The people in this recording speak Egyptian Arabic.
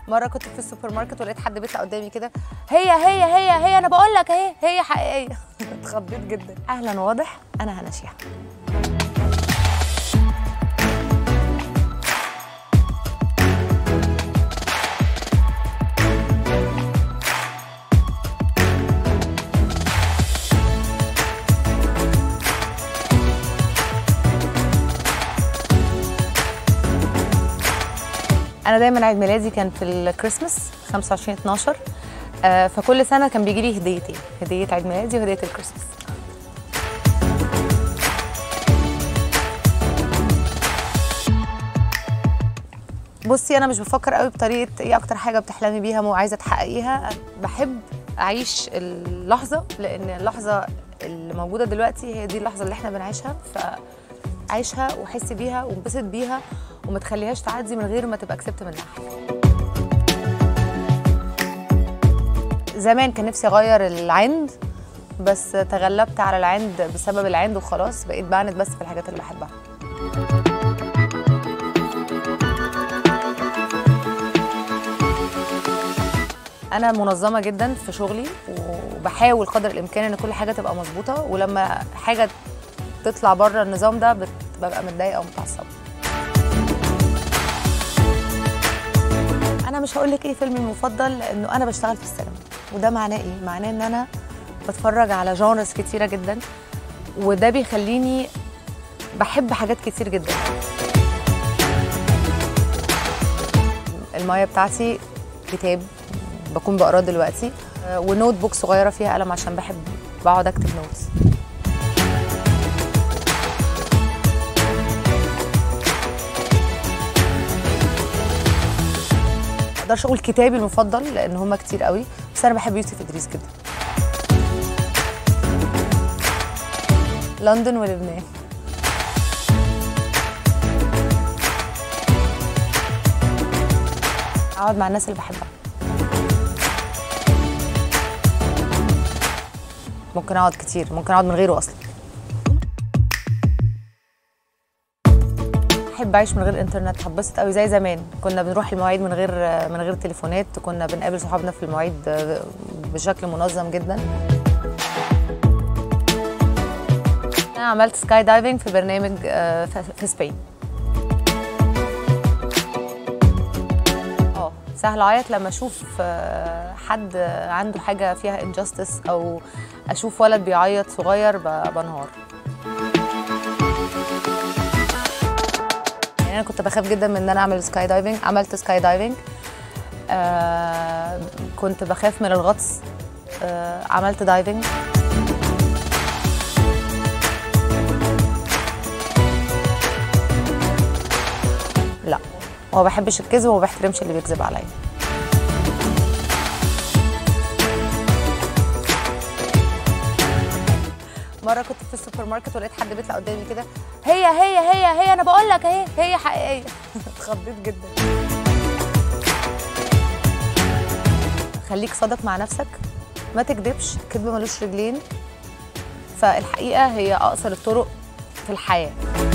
مره كنت في السوبر ماركت ولقيت حد بيطلع قدامي كده هي هي هي هي انا بقول لك اهي هي حقيقيه اتخضيت جدا اهلا واضح انا هنا شيحه انا دايما عيد ميلادي كان في الكريسماس 25 12 آه، فكل سنه كان بيجي لي هديتين هديه عيد ميلادي وهديه الكريسماس بصي انا مش بفكر قوي بطريقه ايه اكتر حاجه بتحلمي بيها وعايزه تحققيها بحب اعيش اللحظه لان اللحظه اللي موجوده دلوقتي هي دي اللحظه اللي احنا بنعيشها فعيشها وحس بيها وانبسط بيها وما تخليهاش تعدي من غير ما تبقى كسبت منها حاجه زمان كان نفسي اغير العند بس تغلبت على العند بسبب العند وخلاص بقيت بعند بس في الحاجات اللي بحبها انا منظمه جدا في شغلي وبحاول قدر الامكان ان كل حاجه تبقى مظبوطه ولما حاجه تطلع بره النظام ده بت- ببقى متضايقه ومتعصبه انا مش هقول لك ايه فيلمي المفضل لانه انا بشتغل في السينما وده معناه ايه معناه ان انا بتفرج على جانرز كتيره جدا وده بيخليني بحب حاجات كتير جدا المايه بتاعتي كتاب بكون بقراه دلوقتي آه، ونوت بوك صغيره فيها قلم عشان بحب بقعد اكتب نوتس ما اقدرش اقول كتابي المفضل لان هما كتير قوي بس انا بحب يوسف ادريس جدا لندن ولبنان اقعد مع الناس اللي بحبها ممكن اقعد كتير ممكن اقعد من غيره اصلا احب اعيش من غير انترنت هتبسط قوي زي زمان كنا بنروح المواعيد من غير من غير تليفونات كنا بنقابل صحابنا في المواعيد بشكل منظم جدا انا عملت سكاي دايفنج في برنامج آه، في في سبين اه سهل اعيط لما اشوف آه، حد عنده حاجه فيها انجاستس او اشوف ولد بيعيط صغير ب- بنهار يعني انا كنت بخاف جدا من ان انا اعمل سكاي دايفنج عملت سكاي دايفنج آه كنت بخاف من الغطس آه عملت دايفنج لا وما بحبش الكذب وما بحترمش اللي بيكذب عليا مره كنت في السوبر ماركت ولقيت حد بيطلع قدامي كده هي هي هي هي انا بقول لك اهي هي حقيقيه اتخضيت جدا خليك صادق مع نفسك ما تكذبش الكذب ملوش رجلين فالحقيقه هي اقصر الطرق في الحياه